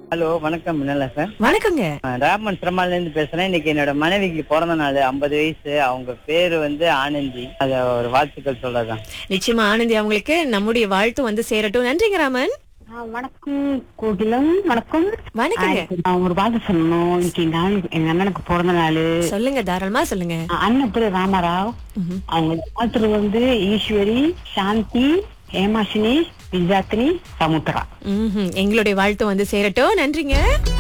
Hello வணக்கம் மின்னலா sir வணக்கங்க நான் ராமன் சிரமால இருந்து பேசுறேன் இன்னைக்கு என்னோட மனைவிக்கு பிறந்த நாள் ஐம்பது வயசு அவங்க பேரு வந்து ஆனந்தி அத ஒரு வாழ்த்துக்கள் சொல்லதான் நிச்சயமா ஆனந்தி அவங்களுக்கு நம்முடைய வாழ்த்து வந்து சேரட்டும் நன்றிங்க ராமன் ஆ, வணக்கம் கோகிலம் வணக்கம் வணக்கங்க ஆ, நான் ஒரு வார்த்தை சொல்லணும் இன்னைக்கு நாள் எங்க அண்ணனுக்கு பிறந்த நாள் சொல்லுங்க தாராளமா சொல்லுங்க அண்ணன் பேரு ராமராவ் அவங்க வாழ்த்துறது வந்து ஈஸ்வரி சாந்தி ஹேமாஷினி விஜாத்தினி சமுத்திரா ம்ஹும். எங்களுடைய வாழ்த்து வந்து சேரட்டும் நன்றிங்க